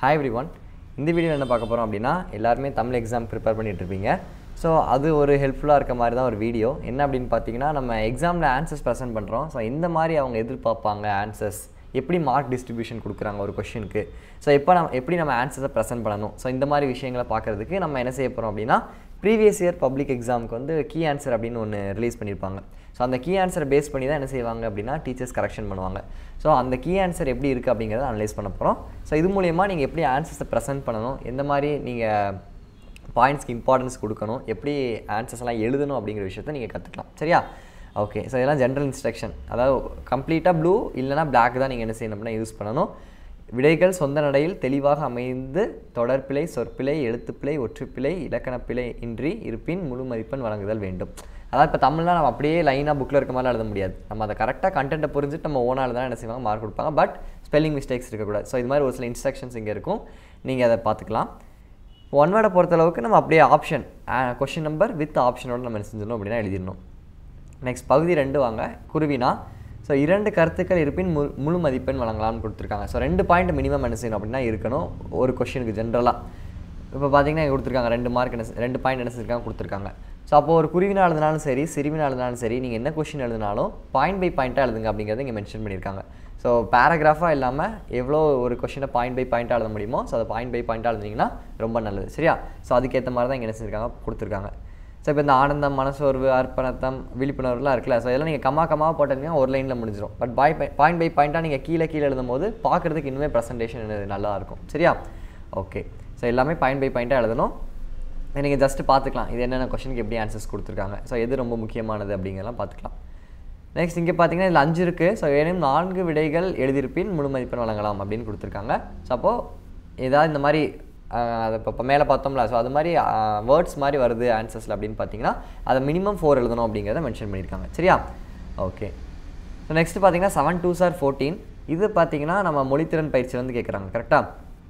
hi everyone இந்த video என்ன பார்க்க போகிறோம் அப்படின்னா எல்லாருமே தமிழ் எக்ஸாம் ப்ரிப்பேர் பண்ணிட்டு இருப்பீங்க ஸோ அது ஒரு ஹெல்ப்ஃபுல்லாக இருக்க மாதிரி தான் ஒரு வீடியோ என்ன அப்படின்னு பார்த்தீங்கன்னா நம்ம எக்ஸாமில் ஆன்சர்ஸ் ப்ரெசென்ட் பண்ணுறோம் ஸோ இந்த மாதிரி அவங்க எதிர்பார்ப்பாங்க ஆன்சர்ஸ் எப்படி மார்க் டிஸ்ட்ரிபியூஷன் கொடுக்குறாங்க ஒரு கொஷனுக்கு ஸோ எப்போ நம்ம எப்படி நம்ம ஆன்சர்ஸை ப்ரெசென்ட் பண்ணணும் ஸோ இந்த மாதிரி விஷயங்களை பார்க்குறதுக்கு நம்ம என்ன செய்ய போகிறோம் அப்படின்னா ப்ரீவியஸ் இயர் பப்ளிக் எக்ஸாமுக்கு வந்து கீ ஆன்சர் அப்படின்னு ஒன்று ரிலீஸ் பண்ணியிருப்பாங்க ஸோ அந்த கீ ஆன்சரை பேஸ் பண்ணி தான் என்ன செய்வாங்க அப்படின்னா டீச்சர்ஸ் கரெக்ஷன் பண்ணுவாங்க ஸோ அந்த கீ ஆன்சர் எப்படி இருக்குது அப்படிங்கிறத அனலைஸ் பண்ண போகிறோம் ஸோ இது மூலயமா நீங்கள் எப்படி ஆன்சர்ஸை ப்ரெசென்ட் பண்ணணும் எந்த மாதிரி நீங்கள் பாயிண்ட்ஸ்க்கு இம்பார்ட்டன்ஸ் கொடுக்கணும் எப்படி ஆன்சர்ஸ் எல்லாம் எழுதணும் அப்படிங்கிற விஷயத்த நீங்கள் கற்றுக்கலாம் சரியா ஓகே ஸோ இதெல்லாம் ஜென்ரல் இன்ஸ்ட்ரக்ஷன் அதாவது கம்ப்ளீட்டாக ப்ளூ இல்லைனா பிளாக் தான் நீங்கள் என்ன செய்யணும் அப்படின்னா யூஸ் பண்ணணும் விடைகள் சொந்த நடையில் தெளிவாக அமைந்து தொடர்பிழை சொற்பிழை எழுத்துப்பிழை ஒற்றுப்பிழை இலக்கணப்பிழை இன்றி இருப்பின் முழு மதிப்பெண் வழங்குதல் வேண்டும் அதாவது இப்போ தமிழ்லாம் நம்ம அப்படியே லைனாக புக்கில் இருக்க மாதிரி எழுத முடியாது நம்ம அதை கரெக்டாக கண்டென்ட்டை புரிஞ்சுட்டு நம்ம ஓனால் தான் என்ன செய்வாங்க மார்க் கொடுப்பாங்க பட் ஸ்பெல்லிங் மிஸ்டேக்ஸ் இருக்கக்கூடாது ஸோ இது மாதிரி ஒரு சில இன்ஸ்ட்ரக்ஷன்ஸ் இங்கே இருக்கும் நீங்கள் அதை பார்த்துக்கலாம் ஒன் வேர்டை பொறுத்தளவுக்கு நம்ம அப்படியே ஆப்ஷன் கொஷின் நம்பர் வித் ஆப்ஷனோட நம்ம என்ன செஞ்சிடணும் அப்படின்னா எழுதிடணும் நெக்ஸ்ட் பகுதி ரெண்டு வாங்க குருவினா ஸோ இரண்டு கருத்துக்கள் இருப்பின் முழு முழு மதிப்பெண் வழங்கலாம்னு கொடுத்துருக்காங்க ஸோ ரெண்டு பாயிண்ட் மினிமம் என்ன செய்யணும் அப்படின்னா இருக்கணும் ஒரு கொஷனுக்கு ஜென்ரலாக இப்போ பார்த்தீங்கன்னா இங்க கொடுத்துருக்காங்க ரெண்டு மார்க் என்ன செ- ரெண்டு பாயிண்ட் என்ன செஞ்சிருக்காங்க கொடுத்துருக்காங்க ஸோ அப்போ ஒரு குருவினா எழுதினாலும் சரி சிறுவினா எழுதினாலும் சரி நீங்கள் என்ன கொஷின் எழுதினாலும் பாயிண்ட் பை பாயிண்ட்டாக எழுதுங்க அப்படிங்கிறத இங்கே மென்ஷன் பண்ணியிருக்காங்க ஸோ பேராகிராஃபாக இல்லாமல் எவ்வளோ ஒரு கொஷினை பாயிண்ட் பை பாயிண்ட்டாக எழுத முடியுமோ ஸோ அதை பாயிண்ட் பை பாயிண்ட்டாக எழுதினீங்கன்னா ரொம்ப நல்லது சரியா ஸோ அதுக்கேற்ற மாதிரி தான் இங்கே என்ன செஞ்சிருக்காங்க கொடுத்துருக்காங்க ஸோ இப்போ இந்த ஆனந்தம் மனசோர்வு அர்ப்பணத்தம் விழிப்புணர்வுலாம் இருக்குல்ல ஸோ இதெல்லாம் நீங்கள் கம்மா கம்மா போட்டீங்கன்னா ஒரு லைனில் முடிஞ்சிடும் பட் பாய் பாயிண்ட் பை பாயிண்ட்டாக நீங்கள் கீழே கீழே எழுதும் போது பார்க்குறதுக்கு இன்னுமே ப்ரெசன்டேஷன் நல்லா இருக்கும் சரியா ஓகே ஸோ எல்லாமே பாயிண்ட் பை பாயிண்ட்டாக எழுதணும் நீங்கள் ஜஸ்ட்டு பார்த்துக்கலாம் இது என்னென்ன கொஷனுக்கு எப்படி ஆன்சர்ஸ் கொடுத்துருக்காங்க ஸோ எது ரொம்ப முக்கியமானது அப்படிங்கிறலாம் பார்த்துக்கலாம் நெக்ஸ்ட் இங்கே பார்த்தீங்கன்னா இதில் அஞ்சு இருக்குது ஸோ ஏனும் நான்கு விடைகள் எழுதியிருப்பின் முழு மதிப்பெண் வழங்கலாம் அப்படின்னு கொடுத்துருக்காங்க ஸோ அப்போது ஏதாவது இந்த மாதிரி ஆஹ், அதை இப்போ இப்போ மேலே பார்த்தோம்ல ஸோ அது மாதிரி வேர்ட்ஸ் மாதிரி வருது ஆன்சர்ஸில் அப்படின்னு பார்த்தீங்கன்னா அதை மினிமம் ஃபோர் எழுதணும் அப்படிங்கிறத மென்ஷன் பண்ணியிருக்காங்க சரியா ஓகே ஸோ நெக்ஸ்ட் பார்த்தீங்கன்னா செவன் டூ சார் ஃபோர்டீன் இது பார்த்தீங்கன்னா நம்ம மொழித்திறன் பயிற்சி வந்து கேட்குறாங்க கரெக்டாக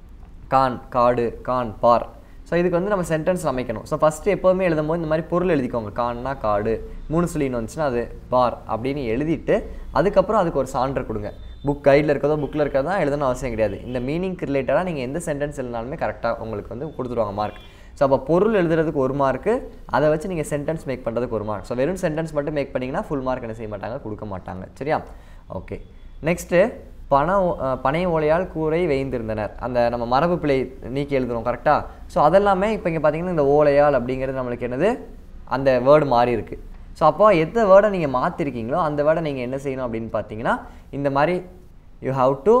கான் காடு கான் பார் ஸோ இதுக்கு வந்து நம்ம சென்டென்ஸ் அமைக்கணும் ஸோ ஃபஸ்ட்டு எப்போதுமே எழுதும்போது இந்த மாதிரி பொருள் எழுதிக்கோங்க கான்னா காடு மூணு சொல்லின்னு வந்துச்சுன்னா அது பார் அப்படின்னு எழுதிட்டு அதுக்கப்புறம் அதுக்கு ஒரு சான்று கொடுங்க புக் கைடில் இருக்கிறதோ புக்கில் இருக்கிறதோ தான் எழுதணும் அவசியம் கிடையாது இந்த மீனிங்க்கு ரிலேட்டடாக நீங்கள் எந்த சென்டென்ஸ் எழுதினாலுமே கரெக்டாக உங்களுக்கு வந்து கொடுத்துருவாங்க மார்க் ஸோ அப்போ பொருள் எழுதுறதுக்கு ஒரு மார்க்கு அதை வச்சு நீங்கள் சென்டென்ஸ் மேக் பண்ணுறதுக்கு ஒரு மார்க் ஸோ வெறும் சென்டென்ஸ் மட்டும் மேக் பண்ணிங்கன்னா ஃபுல் மார்க் என்ன செய்ய மாட்டாங்க கொடுக்க மாட்டாங்க சரியா ஓகே நெக்ஸ்ட்டு பண ஓ- அஹ் பனை ஓலையால் கூரை வேய்ந்திருந்தனர் அந்த நம்ம மரபு பிழை நீக்கி எழுதுறோம் கரெக்டாக ஸோ அதெல்லாமே இப்போ இங்கே பார்த்தீங்கன்னா இந்த ஓலையால் அப்படிங்கிறது நம்மளுக்கு என்னது அந்த வேர்டு மாறி இருக்கு ஸோ அப்போ எந்த வேர்டை நீங்கள் மாற்றிருக்கீங்களோ அந்த வேர்டை நீங்கள் என்ன செய்யணும் அப்படின்னு பார்த்தீங்கன்னா இந்த மாதிரி யூ ஹாவ் டு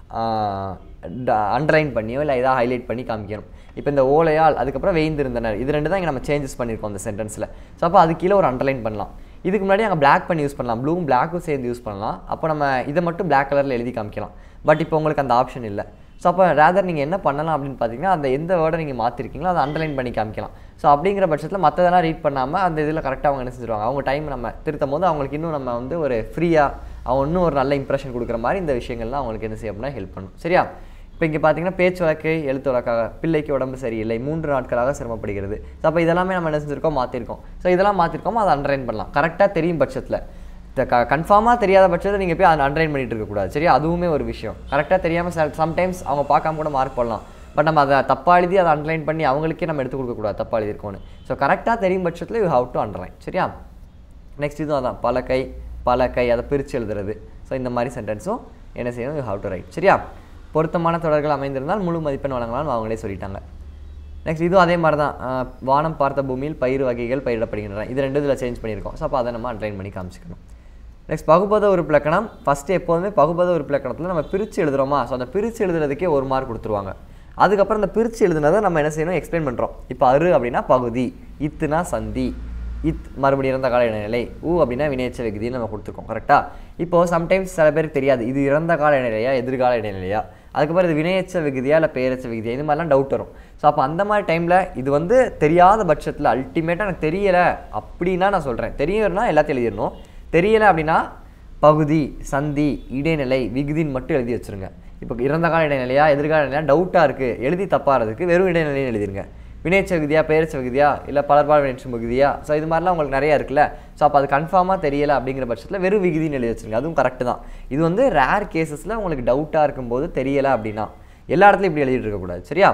அண்டர்லைன் பண்ணியோ இல்லை ஏதாவது ஹைலைட் பண்ணி காமிக்கணும் இப்போ இந்த ஓலையால் அதுக்கப்புறம் வேய்ந்திருந்தனர் இது ரெண்டு தான் இங்கே நம்ம சேஞ்சஸ் பண்ணியிருக்கோம் அந்த சென்டென்ஸில் ஸோ அப்போ அது கீழே ஒரு அண்டர்லைன் பண்ணலாம் இதுக்கு முன்னாடி அங்கே பிளாக் பண்ணி யூஸ் பண்ணலாம் ப்ளூவும் பிளாக்கும் சேர்ந்து யூஸ் பண்ணலாம் அப்போ நம்ம இதை மட்டும் பிளாக் கலரில் எழுதி காமிக்கலாம் பட் இப்போ உங்களுக்கு அந்த ஆப்ஷன் இல்லை ஸோ அப்போ ரேதர் நீங்கள் என்ன பண்ணலாம் அப்படின்னு பார்த்தீங்கன்னா அந்த எந்த வேர்டை நீங்கள் மாற்றிருக்கீங்களோ அதை அண்டர்லைன் பண்ணி காமிக்கலாம் ஸோ அப்படிங்கிற பட்சத்தில் மற்றதெல்லாம் ரீட் பண்ணாமல் அந்த இதில் கரெக்டாக அவங்க என்ன செஞ்சுருவாங்க அவங்க டைம் நம்ம திருத்தும் போது அவங்களுக்கு இன்னும் நம்ம வந்து ஒரு ஃப்ரீயாக அவங்க இன்னும் ஒரு நல்ல இம்ப்ரெஷன் கொடுக்குற மாதிரி இந்த விஷயங்கள்லாம் அவங்களுக்கு என்ன செய்ய அப்படின்னா ஹெல்ப் பண்ணும் சரியா இப்போ இங்கே பார்த்தீங்கன்னா பேச்சு வழக்கு எழுத்து வழக்காக பிள்ளைக்கு உடம்பு சரியில்லை மூன்று நாட்களாக சிரமப்படுகிறது ஸோ அப்போ இதெல்லாமே நம்ம என்ன செஞ்சிருக்கோம் மாற்றிருக்கோம் ஸோ இதெல்லாம் மாற்றிருக்கோம் அதை அண்டர்லைன் பண்ணலாம் கரெக்டாக தெரியும் பட்சத்தில் க கன்ஃபார்மாக தெரியாத பட்சத்தில் நீங்கள் போய் அதை அண்டர்லைன் பண்ணிட்டு இருக்கக்கூடாது சரியா அதுவுமே ஒரு விஷயம் கரெக்டாக தெரியாமல் சம்டைம்ஸ் அவங்க பார்க்காம கூட மார்க் போடலாம் பட் நம்ம அதை தப்பாக எழுதி அதை அண்டர்லைன் பண்ணி அவங்களுக்கே நம்ம எடுத்து கொடுக்கக்கூடாது தப்பாக எழுதிருக்கோன்னு ஸோ கரெக்டாக தெரியும் பட்சத்தில் யூ ஹவ் டு அண்டர்லைன் சரியா நெக்ஸ்ட் இதுவும் அதான் பலகை பலகை அதை பிரித்து எழுதுறது ஸோ இந்த மாதிரி சென்டென்ஸும் என்ன செய்யணும் யூ ஹவ் டு ரைட் சரியா பொருத்தமான தொடர்கள் அமைந்திருந்தால் முழு மதிப்பெண் வழங்கலாம்னு அவங்களே சொல்லிட்டாங்க நெக்ஸ்ட் இதுவும் அதே மாதிரி தான் அஹ், வானம் பார்த்த பூமியில் பயிர் வகைகள் பயிரிடப்படுகின்றன இது ரெண்டு இதில் சேஞ்ச் பண்ணியிருக்கோம் ஸோ அப்போ அதை நம்ம அண்டர்லைன் பண்ணி காமிச்சிக்கணும் நெக்ஸ்ட் பகுபத உறுப்பிலக்கணம் ஃபஸ்ட்டு எப்போதுமே பகுபத உறுப்பிலக்கணத்தில் நம்ம பிரித்து எழுதுறோமா ஸோ அந்த பிரித்து எழுதுறதுக்கே ஒரு மார்க் கொடுத்துருவாங்க அதுக்கப்புறம் அந்த பிரித்து எழுதுனதை நம்ம என்ன செய்யணும் எக்ஸ்பிளைன் பண்ணுறோம் இப்போ அரு அப்படின்னா பகுதி இத்துனா சந்தி இத் மறுபடியும் இறந்த கால இடைநிலை ஊ அப்படின்னா வினையச்ச விகுதின்னு நம்ம கொடுத்துருக்கோம் கரெக்டாக இப்போது சம்டைம்ஸ் சில பேருக்கு தெரியாது இது இறந்த கால இடைநிலையா எதிர்கால இடைநிலையா அதுக்கப்புறம் இது வினையச்ச விகுதியா இல்லை பெயரச்ச விகுதியா இது மாதிரிலாம் டவுட் வரும் ஸோ அப்போ அந்த மாதிரி டைமில் இது வந்து தெரியாத பட்சத்தில் அல்டிமேட்டாக எனக்கு தெரியலை அப்படின்னா நான் சொல்கிறேன் தெரியும்னா எல்லாத்தையும் எழுதிடணும் தெரியலை அப்படின்னா பகுதி சந்தி இடைநிலை விகுதின்னு மட்டும் எழுதி வச்சிருங்க இப்போ இறந்த கால இடைநிலையா எதிர்கால இடைநிலையா டவுட்டாக இருக்குது எழுதி தப்பாகிறதுக்கு வெறும் இடைநிலைன்னு எழுதிருங்க வினைச்ச விகுதியா பெயர்ச்ச விகுதியா இல்லை பலர்பால் வினைச்சு விகுதியா ஸோ இது மாதிரிலாம் உங்களுக்கு நிறைய இருக்குல்ல ஸோ அப்போ அது கன்ஃபார்மாக தெரியல அப்படிங்கிற பட்சத்தில் வெறும் விகுதின்னு எழுதி வச்சிருங்க அதுவும் கரெக்டு தான் இது வந்து ரேர் கேசஸில் உங்களுக்கு டவுட்டாக இருக்கும்போது தெரியலை அப்படின்னா எல்லா இடத்துலையும் இப்படி எழுதிட்டு இருக்கக்கூடாது சரியா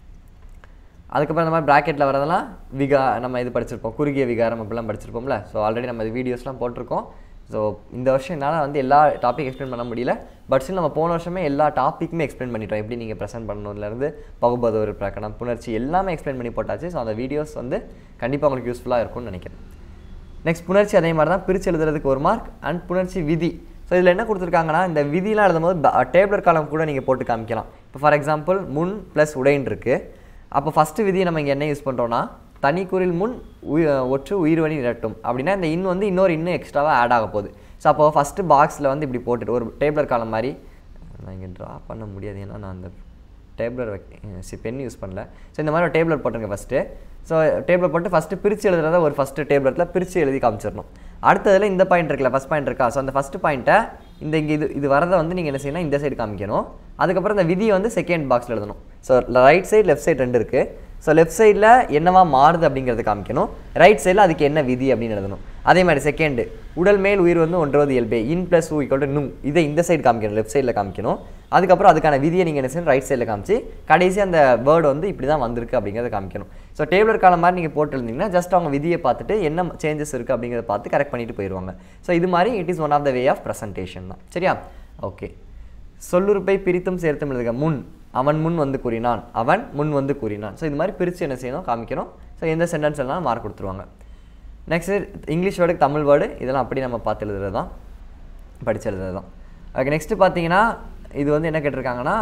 அதுக்கப்புறம் இந்த மாதிரி ப்ராக்கெட்டில் வரதெல்லாம் விகா நம்ம இது படிச்சிருப்போம் குறுகிய விகாரம் அப்படிலாம் படிச்சிருப்போம்ல ஸோ ஆல்ரெடி நம்ம இது வீடியோஸ்லாம் போட்டிருக்கோம் ஸோ இந்த வருஷம் என்னால் வந்து எல்லா டாபிக் எக்ஸ்பிளைன் பண்ண முடியல பட் ஸ்டில் நம்ம போன வருஷமே எல்லா டாப்பிக்குமே எக்ஸ்பிளைன் பண்ணிட்டோம் எப்படி நீங்கள் ப்ரெசென்ட் பண்ணணும்லேருந்து பகுபத ஒரு பிரகடனம் புணர்ச்சி எல்லாமே எக்ஸ்பிளைன் பண்ணி போட்டாச்சு ஸோ அந்த வீடியோஸ் வந்து கண்டிப்பாக உங்களுக்கு யூஸ்ஃபுல்லாக இருக்கும்னு நினைக்கிறேன் நெக்ஸ்ட் புணர்ச்சி அதே மாதிரி தான் பிரித்து எழுதுறதுக்கு ஒரு மார்க் அண்ட் புணர்ச்சி விதி ஸோ இதில் என்ன கொடுத்துருக்காங்கன்னா இந்த விதிலாம் எழுதும்போது டேபிளர் காலம் கூட நீங்கள் போட்டு காமிக்கலாம் இப்போ ஃபார் எக்ஸாம்பிள் முன் ப்ளஸ் உடைன் இருக்குது அப்போ ஃபஸ்ட்டு விதியை நம்ம இங்கே என்ன யூஸ் பண்ணுறோன்னா தனிக்குறில் முன் உயி ஒற்று உயிர்வழி நிரட்டும் அப்படின்னா இந்த இன் வந்து இன்னொரு இன்னும் எக்ஸ்ட்ராவாக ஆட் ஆக போகுது ஸோ அப்போ ஃபஸ்ட்டு பாக்ஸில் வந்து இப்படி போட்டுட்டு ஒரு டேபிளர் காலம் மாதிரி நான் இங்கே ட்ரா பண்ண முடியாது ஏன்னா நான் அந்த டேபிளர் வைக்க பென் யூஸ் பண்ணல ஸோ இந்த மாதிரி ஒரு டேபிளர் போட்டுருங்க ஃபஸ்ட்டு ஸோ டேபிளர் போட்டு ஃபஸ்ட்டு பிரித்து எழுதுறத ஒரு ஃபஸ்ட்டு டேபிளத்தில் பிரித்து எழுதி காமிச்சிடணும் அடுத்ததில் இந்த பாயிண்ட் இருக்குல்ல ஃபஸ்ட் பாயிண்ட் இருக்கா ஸோ அந்த ஃபஸ்ட்டு பாயிண்ட்டை இந்த இங்கே இது இது வரதை வந்து நீங்கள் என்ன செய்யணும் இந்த சைடு காமிக்கணும் அதுக்கப்புறம் இந்த விதியை வந்து செகண்ட் பாக்ஸில் எழுதணும் so right side left side ரெண்டு இருக்குது ஸோ லெஃப்ட் சைடில் என்னவா மாறுது அப்படிங்கிறத காமிக்கணும் ரைட் சைடில் அதுக்கு என்ன விதி அப்படின்னு எழுதணும் அதே மாதிரி செகண்டு உடல் மேல் உயிர் வந்து ஒன்றது இயல்பே இன் ப்ளஸ் ஊ ஈக்குவல் டு நூ இதை இந்த சைடு காமிக்கணும் லெஃப்ட் சைடில் காமிக்கணும் அதுக்கப்புறம் அதுக்கான விதியை நீங்கள் என்ன செய்யணும் ரைட் சைடில் காமிச்சு கடைசி அந்த வேர்டு வந்து இப்படி தான் வந்திருக்கு அப்படிங்கிறத காமிக்கணும் ஸோ டேபிளர் காலம் மாதிரி நீங்கள் போட்டு எழுந்தீங்கன்னா ஜஸ்ட் அவங்க விதியை பார்த்துட்டு என்ன சேஞ்சஸ் இருக்குது அப்படிங்கிறத பார்த்து கரெக்ட் பண்ணிட்டு போயிடுவாங்க ஸோ இது மாதிரி it is one of the way of presentation தான் சரியா ஓகே சொல்லுறுப்பை பிரித்தும் சேர்த்தும் எழுதுக முன் அவன் முன் வந்து கூறினான் அவன் முன் வந்து கூறினான் ஸோ இது மாதிரி பிரித்து என்ன செய்யணும் காமிக்கணும் ஸோ எந்த சென்டென்ஸ் எல்லாம் மார்க் கொடுத்துருவாங்க நெக்ஸ்ட்டு இங்கிலீஷ் வேர்டுக்கு தமிழ் வேர்டு இதெல்லாம் அப்படி நம்ம பார்த்து எழுதுறது தான் படித்து எழுதுறது தான் ஓகே நெக்ஸ்ட்டு பார்த்தீங்கன்னா இது வந்து என்ன கேட்டிருக்காங்கன்னா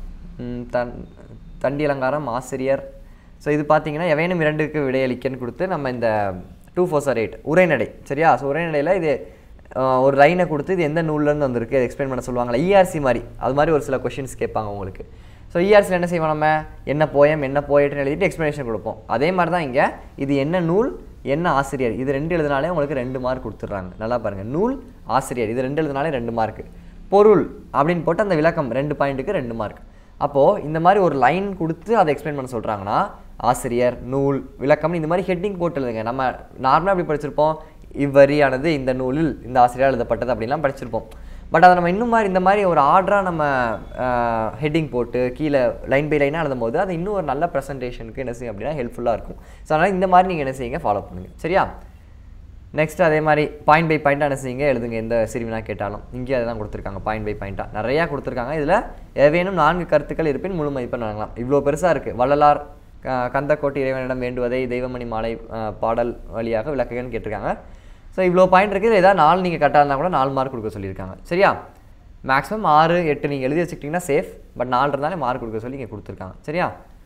ம், தன் தண்டி அலங்காரம் ஆசிரியர் ஸோ இது பார்த்தீங்கன்னா எவையனும் இரண்டுக்கு விடையளிக்கன்னு கொடுத்து நம்ம இந்த டூ ஃபோர் சார் எயிட் உரைநடை சரியா ஸோ உரைநடையில் இது அஹ், ஒரு லைனை கொடுத்து இது எந்த நூல்லேருந்து வந்திருக்கு எக்ஸ்பிளைன் பண்ண சொல்லுவாங்களா இஆர்சி மாதிரி அது மாதிரி ஒரு சில கொஷின்ஸ் கேட்பாங்க உங்களுக்கு ஸோ இஆர்சியில் என்ன செய்வோம் நம்ம என்ன போயம் என்ன போயட்னு எழுதிட்டு எக்ஸ்ப்ளனேஷன் கொடுப்போம் அதே மாதிரி தான் இங்கே இது என்ன நூல் என்ன ஆசிரியர் இது ரெண்டு எழுதினாலே உங்களுக்கு ரெண்டு மார்க் கொடுத்துட்றாங்க நல்லா பாருங்கள் நூல் ஆசிரியர் இது ரெண்டு எழுதினாலே ரெண்டு மார்க் பொருள் அப்படின்னு போட்டு அந்த விளக்கம் ரெண்டு பாயிண்ட்டுக்கு ரெண்டு மார்க் அப்போது இந்த மாதிரி ஒரு லைன் கொடுத்து அதை எக்ஸ்பிளைன் பண்ண சொல்கிறாங்கன்னா ஆசிரியர் நூல் விளக்கம்னு இந்த மாதிரி ஹெட்டிங் போட்டு எழுதுங்க நம்ம நார்மலாக எப்படி படிச்சிருப்போம் இவ்வரியானது இந்த நூலில் இந்த ஆசிரியர் எழுதப்பட்டது அப்படின்லாம் படிச்சிருப்போம் பட் அதை நம்ம இன்னும் மாதிரி இந்த மாதிரி ஒரு ஆர்டராக நம்ம ஹெட்டிங் போட்டு கீழே லைன் பை லைனாக எழுதும் போது அது இன்னும் ஒரு நல்ல ப்ரெசன்டேஷனுக்கு என்ன செய்யும் அப்படின்னா ஹெல்ப்ஃபுல்லாக இருக்கும் ஸோ அதனால் இந்த மாதிரி நீங்கள் என்ன செய்யுங்க ஃபாலோ பண்ணுங்கள் சரியா நெக்ஸ்ட் அதே மாதிரி பாயிண்ட் பை பாயிண்ட்டாக என்ன செய்யுங்க எழுதுங்க எந்த சிறுவினா கேட்டாலும் இங்கே அதை தான் கொடுத்துருக்காங்க பாயிண்ட் பை பாயிண்ட்டாக நிறையா கொடுத்துருக்காங்க இதில் ஏதேனும் நான்கு கருத்துக்கள் இருப்பின் முழு மதிப்பெண் வழங்கலாம் இவ்வளோ பெருசாக இருக்குது வள்ளலார் க- கந்தக்கோட்டை இறைவனிடம் வேண்டுவதை தெய்வமணி மாலை அஹ், பாடல் வழியாக விளக்குகன்னு கேட்டிருக்காங்க ஸோ இவ்வளோ பாயிண்ட் இருக்குது ஏதாவது நாலு நீங்கள் கரெக்டாக இருந்தால் கூட நாலு மார்க் கொடுக்க சொல்லியிருக்காங்க சரியா மேக்ஸிமம் ஆறு எட்டு நீங்கள் எழுதி வச்சுக்கிட்டிங்கன்னா சேஃப் பட் நாலு இருந்தாலே மார்க் கொடுக்க சொல்லி இங்கே கொடுத்துருக்காங்க சரியா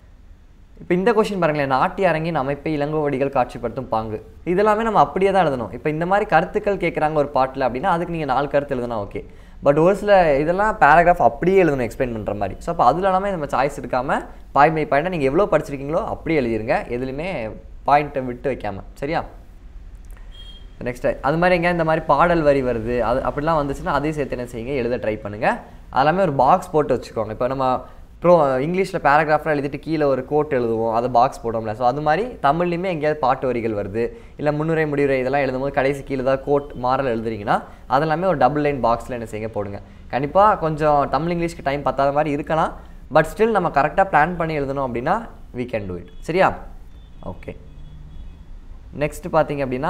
இப்போ இந்த கொஷின் பாருங்களேன் நாட்டிய அரங்கின் அமைப்பை இளங்கோவடிகள் காட்சிப்படுத்தும் பாங்கு இதெல்லாமே நம்ம அப்படியே தான் எழுதணும் இப்போ இந்த மாதிரி கருத்துக்கள் கேட்குறாங்க ஒரு பாட்டில் அப்படின்னா அதுக்கு நீங்கள் நாலு கருத்து எழுதுனா ஓகே பட் ஒரு சில இதெல்லாம் பேராகிராஃப் அப்படியே எழுதணும் எக்ஸ்பிளைன் பண்ணுற மாதிரி ஸோ அப்போ அதில் எல்லாமே நம்ம சாய்ஸ் எடுக்காமல் பாயிண்ட் பை பாயிண்ட்டாக நீங்கள் எவ்வளோ படிச்சிருக்கீங்களோ அப்படியே எழுதிருங்க எதுலையுமே பாயிண்ட்டை விட்டு வைக்காமல் சரியா நெக்ஸ்ட் அது மாதிரி எங்கே இந்த மாதிரி பாடல் வரி வருது அது அப்படிலாம் வந்துச்சுன்னா அதையும் சேர்த்து என்ன செய்யுங்க எழுத ட்ரை பண்ணுங்கள் அதெல்லாமே ஒரு பாக்ஸ் போட்டு வச்சுக்கோங்க இப்போ நம்ம ப்ரோ இங்கிலீஷில் பேராகிராஃப்லாம் எழுதிட்டு கீழே ஒரு கோட் எழுதுவோம் அதை பாக்ஸ் போட்டோம்ல ஸோ அது மாதிரி தமிழ்லையுமே எங்கேயாவது பாட்டு வரிகள் வருது இல்லை முன்னுரை முடிவுரை இதெல்லாம் எழுதும்போது கடைசி கீழே ஏதாவது கோட் மாறல் எழுதுறீங்கன்னா அதெல்லாமே ஒரு டபுள் லைன் பாக்ஸில் என்ன செய்யுங்க போடுங்க கண்டிப்பாக கொஞ்சம் தமிழ் இங்கிலீஷ்க்கு டைம் பத்தாத மாதிரி இருக்கலாம் பட் ஸ்டில் நம்ம கரெக்டாக பிளான் பண்ணி எழுதணும் அப்படின்னா we can do it சரியா ஓகே நெக்ஸ்ட் பார்த்தீங்க அப்படின்னா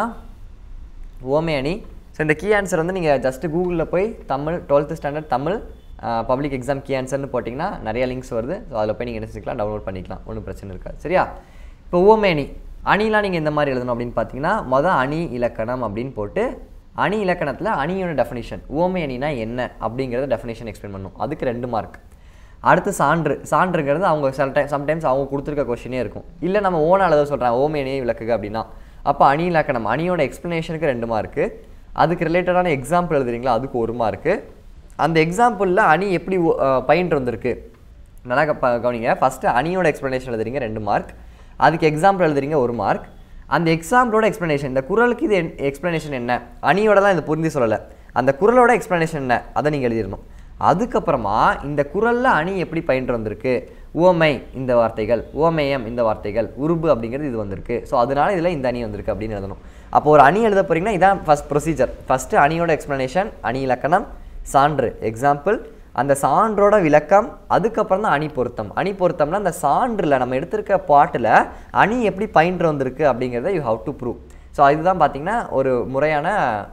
ஓமே அணி ஸோ இந்த கீ ஆன்சர் வந்து நீங்கள் ஜஸ்ட்டு கூகுளில் போய் Tamil twelfth standard Tamil public exam key ஆன்சர்னு போட்டிங்கன்னா நிறைய லிங்க்ஸ் வருது ஸோ அதில் போய் நீங்கள் என்ன செஞ்சுக்கலாம் டவுன்லோட் பண்ணிக்கலாம் ஒன்றும் பிரச்சனை இருக்காது சரியா இப்போ ஓமே அணி அணிலாம் நீங்கள் இந்த மாதிரி எழுதணும் அப்படின்னு பார்த்தீங்கன்னா மொதல் அணி இலக்கணம் அப்படின்னு போட்டு அணி இலக்கணத்தில் அணியோட டெஃபினிஷன் ஓமை அணினா என்ன அப்படிங்கிறத டெஃபினேஷன் எக்ஸ்பிளைன் பண்ணும் அதுக்கு ரெண்டு மார்க் அடுத்து சான்று சான்றுங்கிறது அவங்க சில டைம் சம்டைம்ஸ் அவங்க கொடுத்துருக்க கொஷினே இருக்கும் இல்லை நம்ம ஓனாக எழுத சொல்கிறாங்க ஓமை அணியை விளக்குக அப்படின்னா அப்போ அணி இலக்கணம் அணியோட எக்ஸ்ப்ளனேஷனுக்கு ரெண்டு மார்க்கு அதுக்கு ரிலேட்டடான எக்ஸாம்பிள் எழுதுறீங்களா அதுக்கு ஒரு மார்க்கு அந்த எக்ஸாம்பிளில் அணி எப்படி ஒ- அஹ் பயின்று வந்திருக்கு நல்லா க- ப- கவனிங்க ஃபஸ்ட்டு அணியோட எக்ஸ்ப்ளனேஷன் எழுதுறீங்க ரெண்டு மார்க் அதுக்கு எக்ஸாம்பிள் எழுதுறீங்க ஒரு மார்க் அந்த எக்ஸாம்பிளோட எக்ஸ்ப்ளனேஷன் இந்த குறளுக்கு இது எக்ஸ்ப்ளனேஷன் என்ன அணியோட தான் இது புரிஞ்சு சொல்லலை அந்த குறளோட எக்ஸ்ப்ளனேஷன் என்ன அதை நீங்கள் எழுதிடணும் அதுக்கப்புறமா இந்த குறளில் அணி எப்படி பயின்று வந்திருக்கு உவமை இந்த வார்த்தைகள் உவமேயம் இந்த வார்த்தைகள் உருபு அப்படிங்கிறது இது வந்திருக்கு ஸோ அதனால இதில் இந்த அணி வந்திருக்கு அப்படின்னு எழுதணும் அப்போ ஒரு அணி எழுத போறீங்கன்னா இதான் ஃபஸ்ட் ப்ரொசீஜர் ஃபஸ்ட்டு அணியோட எக்ஸ்ப்ளனேஷன் அணி இலக்கணம் சான்று எக்ஸாம்பிள் அந்த சான்றோட விளக்கம் அதுக்கப்புறம் தான் அணி பொருத்தம் அணி பொருத்தம்னா அந்த சான்றில் நம்ம எடுத்திருக்க பாட்டில் அணி எப்படி பயின்று வந்திருக்கு அப்படிங்கிறத you have to prove so இதுதான் பார்த்தீங்கன்னா ஒரு முறையான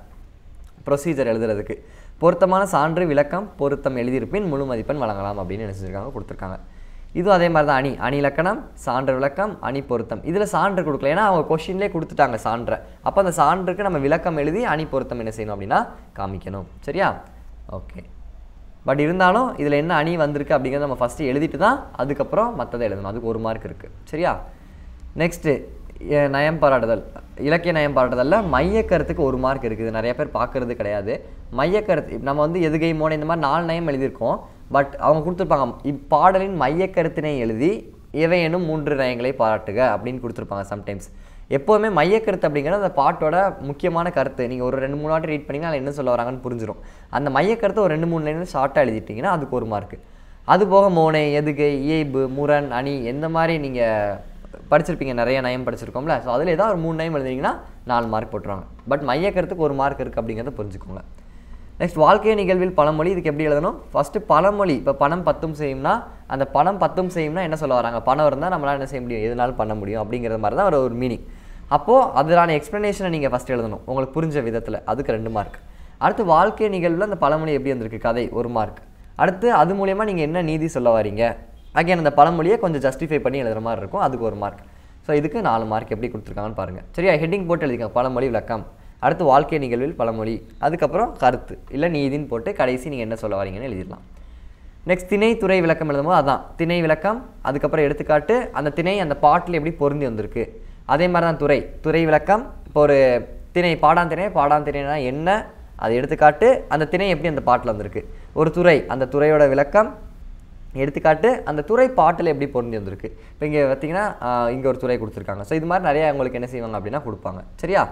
ப்ரொசீஜர் எழுதுறதுக்கு பொருத்தமான சான்று விளக்கம் பொருத்தம் எழுதியிருப்பின் முழு மதிப்பெண் வழங்கலாம் அப்படின்னு என்ன செஞ்சிருக்காங்க கொடுத்துருக்காங்க இதுவும் அதே மாதிரி தான் அணி அணி இலக்கணம் சான்று விளக்கம் அணி பொருத்தம் இதில் சான்று கொடுக்கல ஏன்னா அவங்க கொஷின்லேயே கொடுத்துட்டாங்க சான்றை அப்போ அந்த சான்றுக்கு நம்ம விளக்கம் எழுதி அணி பொருத்தம் என்ன செய்யணும் அப்படின்னா காமிக்கணும் சரியா ஓகே பட் இருந்தாலும் இதில் என்ன அணி வந்திருக்கு அப்படிங்கிறத நம்ம ஃபஸ்ட்டு எழுதிட்டு தான் அதுக்கப்புறம் மற்றதை எழுதணும் அதுக்கு ஒரு மார்க் இருக்குது சரியா நெக்ஸ்ட்டு நயம் பாராட்டுதல் இலக்கிய நயம் பாராட்டுதலில் மையக்கருத்துக்கு ஒரு மார்க் இருக்குது நிறைய பேர் பார்க்கறது கிடையாது மையக்கருத்து நம்ம வந்து எதுகை மோனை இந்த மாதிரி நாலு நயம் எழுதியிருக்கோம் பட் அவங்க கொடுத்துருப்பாங்க இப்பாடலின் மையக்கருத்தினை எழுதி இவையெனும் மூன்று நயங்களை பாராட்டுக அப்படின்னு கொடுத்துருப்பாங்க சம்டைம்ஸ் எப்போவுமே மையக்கருத்து அப்படிங்கிறது அந்த பாட்டோட முக்கியமான கருத்து நீங்கள் ஒரு ரெண்டு மூணு வாட்டி ரீட் பண்ணிங்கன்னா அதில் என்ன சொல்ல வராங்கன்னு புரிஞ்சிடும் அந்த மையக்கருத்து ஒரு ரெண்டு மூணு லைன் ஷார்ட்டாக எழுதிட்டிங்கன்னா அதுக்கு ஒரு மார்க்கு அது போக மோனை எதுகை இயைபு முரண் அணி எந்த மாதிரி நீங்கள் படிச்சிருப்பீங்க நிறைய நயம் படிச்சிருக்கோம்ல ஸோ அதில் ஏதாவது ஒரு மூணு நயம் எழுதிங்கன்னா நாலு மார்க் போட்டுருவாங்க பட் மையக்கருத்துக்கு ஒரு மார்க் இருக்குது அப்படிங்கிறத புரிஞ்சுக்கோங்க நெக்ஸ்ட் வாழ்க்கை நிகழ்வில் பழமொழி இதுக்கு எப்படி எழுதணும் ஃபஸ்ட்டு பழமொழி இப்போ பணம் பத்தும் செய்யும்னா அந்த பணம் பத்தும் செய்யும்னா என்ன சொல்ல வராங்க பணம் இருந்தால் நம்மளால் என்ன செய்ய முடியும் எதுனாலும் பண்ண முடியும் அப்படிங்கிற மாதிரி தான் ஒரு ஒரு மீனிங் அப்போது அதனான எக்ஸ்ப்ளனேஷனை நீங்கள் ஃபஸ்ட் எழுதணும் உங்களுக்கு புரிஞ்ச விதத்தில் அதுக்கு ரெண்டு மார்க் அடுத்து வாழ்க்கை நிகழ்வில் அந்த பழமொழி எப்படி வந்திருக்கு கதை ஒரு மார்க் அடுத்து அது மூலயமா நீங்கள் என்ன நீதி சொல்ல வரீங்க அகைன் அந்த பழமொழியை கொஞ்சம் ஜஸ்டிஃபை பண்ணி எழுதுற மாதிரி இருக்கும் அதுக்கு ஒரு மார்க் ஸோ இதுக்கு நாலு மார்க் எப்படி கொடுத்துருக்காங்கன்னு பாருங்கள் சரியா ஹெட்டிங் போட்டு எழுதிக்கோங்க பழமொழி விளக்கம் அடுத்து வாழ்க்கை நிகழ்வில் பழமொழி அதுக்கப்புறம் கருத்து இல்லை நீதின்னு போட்டு கடைசி நீங்கள் என்ன சொல்ல வரீங்கன்னு எழுதிடலாம் நெக்ஸ்ட் திணை துறை விளக்கம் எழுதும்போது அதான் திணை விளக்கம் அதுக்கப்புறம் எடுத்துக்காட்டு அந்த திணை அந்த பாட்டில் எப்படி பொருந்தி வந்திருக்கு அதே மாதிரி தான் துறை துறை விளக்கம் இப்போ ஒரு திணை பாடாந்திணை பாடாந்திணைனா என்ன அது எடுத்துக்காட்டு அந்த திணை எப்படி அந்த பாட்டில் வந்திருக்கு ஒரு துறை அந்த துறையோட விளக்கம் எடுத்துக்காட்டு அந்த துறை பாட்டில் எப்படி பொருந்தி வந்திருக்கு இப்போ இங்கே பார்த்தீங்கன்னா இங்கே ஒரு துறை கொடுத்துருக்காங்க ஸோ இது மாதிரி நிறையா உங்களுக்கு என்ன செய்வாங்க அப்படின்னா கொடுப்பாங்க சரியா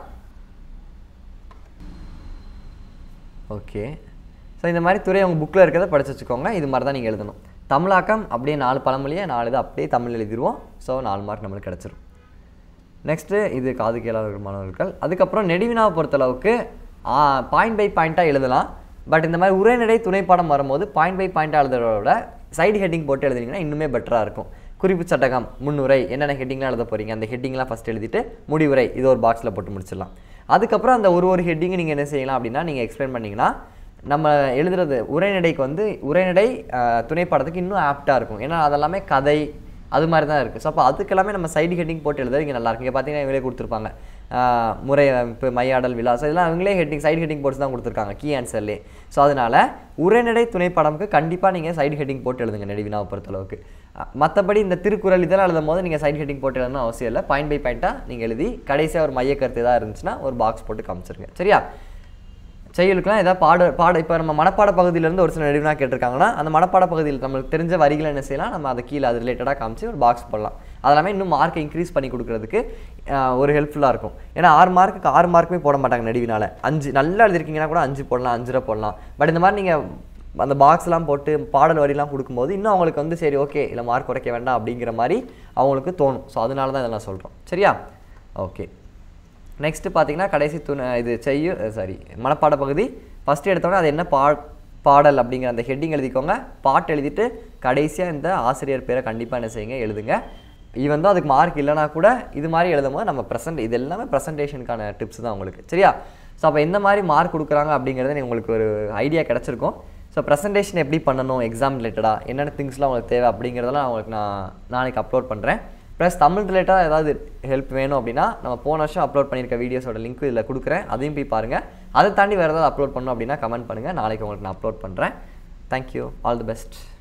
ஓகே ஸோ இந்த மாதிரி துறை உங்கள் புக்கில் இருக்கிறத படிச்சு வச்சுக்கோங்க இது மாதிரி தான் நீங்கள் எழுதணும் தமிழாக்கம் அப்படியே நாலு பழமொழியை நாலு இது அப்படியே தமிழ் எழுதிடுவோம் ஸோ நாலு மார்க் நம்மளுக்கு கிடச்சிரும் நெக்ஸ்ட்டு இது காது கேளாளர்கள் மாணவர்கள் அதுக்கப்புறம் நெடுவினாவை பொறுத்தளவுக்கு பாயிண்ட் பை பாயிண்ட்டாக எழுதலாம் பட் இந்த மாதிரி உரைநடை துணைப்பாடம் வரும்போது பாயிண்ட் பை பாயிண்ட்டாக எழுதுறத விட சைடு ஹெட்டிங் போட்டு எழுதுனீங்கன்னா இன்னுமே பெட்டராக இருக்கும் குறிப்பு சட்டகம் முன்னுரை என்னென்ன ஹெட்டிங்லாம் எழுத போகிறீங்க அந்த ஹெட்டிங்லாம் ஃபஸ்ட் எழுதிட்டு முடிவுரை இது ஒரு பாக்ஸில் போட்டு முடிச்சிடலாம் அதுக்கப்புறம் அந்த ஒரு ஒரு ஹெட்டிங்கை நீங்கள் என்ன செய்யலாம் அப்படின்னா நீங்கள் எக்ஸ்பிளைன் பண்ணிங்கன்னா நம்ம எழுதுறது உரைநடைக்கு வந்து உரைநடை ஆஹ், துணைப்பாடத்துக்கு இன்னும் ஆப்டாக இருக்கும் ஏன்னா அதெல்லாமே கதை அது மாதிரி தான் இருக்குது ஸோ அப்போ அதுக்கெல்லாமே நம்ம சைடு ஹெட்டிங் போட்டு எழுத இங்கே நல்லா இருக்கு இங்கே பார்த்தீங்கன்னா இவங்களே கொடுத்துருப்பாங்க ஆஹ், முறை அமைப்பு மையாடல் விலாசம் இதெல்லாம் அவங்களே ஹெட்டிங் சைடு ஹெட்டிங் போட்டு தான் கொடுத்துருக்காங்க கீ ஆன்சர்லேயே ஸோ அதனால் உரைநடை துணைப்படம்க்கு கண்டிப்பாக நீங்கள் சைடு ஹெட்டிங் போட்டு எழுதுங்க நெடுவினாவை பொறுத்தளவுக்கு மற்றபடி இந்த திருக்குறள் இதெல்லாம் எழுதும் போது நீங்கள் சைடு ஹெட்டிங் போட்டு எழுதணும் அவசியம் இல்லை பாயிண்ட் பை பாயிண்ட்டாக நீங்கள் எழுதி கடைசியாக ஒரு மைய கருத்து ஏதாவது இருந்துச்சுன்னா ஒரு பாக்ஸ் போட்டு காமிச்சிருங்க சரியா செயலுக்குலாம் ஏதாவது பாட பாட இப்போ நம்ம மனப்பாட பகுதியிலேருந்து ஒரு சில நெடுவினா கேட்டிருக்காங்கன்னா அந்த மனப்பாட பகுதியில் நம்மளுக்கு தெரிஞ்ச வரிகளை என்ன செய்யலாம் நம்ம அதை கீழே அது ரிலேட்டடாக காமிச்சு ஒரு பாக்ஸ் போடலாம் அதெல்லாமே இன்னும் மார்க்கை இன்க்ரீஸ் பண்ணி கொடுக்கறதுக்கு ஆஹ், ஒரு ஹெல்ப்ஃபுல்லாக இருக்கும் ஏன்னா ஆறு மார்க்குக்கு ஆறு மார்க்குமே போட மாட்டாங்க நெடுவினால அஞ்சு நல்லா எழுதிருக்கீங்கன்னா கூட அஞ்சு போடலாம் அஞ்சரை போடலாம் பட் இந்த மாதிரி நீங்கள் அந்த பாக்ஸ்லாம் போட்டு பாடல் வரிலாம் கொடுக்கும்போது இன்னும் அவங்களுக்கு வந்து சரி ஓகே இல்லை மார்க் குறைக்க வேண்டாம் அப்படிங்கிற மாதிரி அவங்களுக்கு தோணும் ஸோ அதனால தான் இதெல்லாம் சொல்கிறோம் சரியா ஓகே நெக்ஸ்ட்டு பார்த்தீங்கன்னா கடைசி துணை இது செய்யும் சாரி மனப்பாட பகுதி ஃபஸ்ட்டு எடுத்தோன்னே அது என்ன பா பாடல் அப்படிங்கிற அந்த ஹெட்டிங் எழுதிக்கோங்க பாட்டு எழுதிட்டு கடைசியாக இந்த ஆசிரியர் பேரை கண்டிப்பாக என்ன செய்யுங்க எழுதுங்க ஈவன் தான் அதுக்கு மார்க் இல்லைனா கூட இது மாதிரி எழுதும் போது நம்ம ப்ரெசென்ட் இது எல்லாமே ப்ரெசன்டேஷனுக்கான டிப்ஸ் தான் உங்களுக்கு சரியா ஸோ அப்போ எந்த மாதிரி மார்க் கொடுக்குறாங்க அப்படிங்கிறது உங்களுக்கு ஒரு ஐடியா கிடச்சிருக்கும் ஸோ ப்ரெசன்டேஷன் எப்படி பண்ணணும் எக்ஸாம் ரிலேட்டடாக என்னென்ன திங்ஸ்லாம் உங்களுக்கு தேவை அப்படிங்கிறதெல்லாம் உங்களுக்கு நான் நாளைக்கு அப்லோட் பண்ணுறேன் ப்ளஸ் தமிழ் ரிலேட்டடாக ஏதாவது ஹெல்ப் வேணும் அப்படின்னா நம்ம போன வருஷம் அப்லோட் பண்ணியிருக்க வீடியோஸோட லிங்க் இதில் கொடுக்குறேன் அதையும் போய் பாருங்கள் அதை தாண்டி வேறு ஏதாவது அப்லோட் பண்ணணும் அப்படின்னா கமெண்ட் பண்ணுங்கள் நாளைக்கு உங்களுக்கு நான் அப்லோட் பண்ணுறேன் தேங்க்யூ ஆல் தி பெஸ்ட்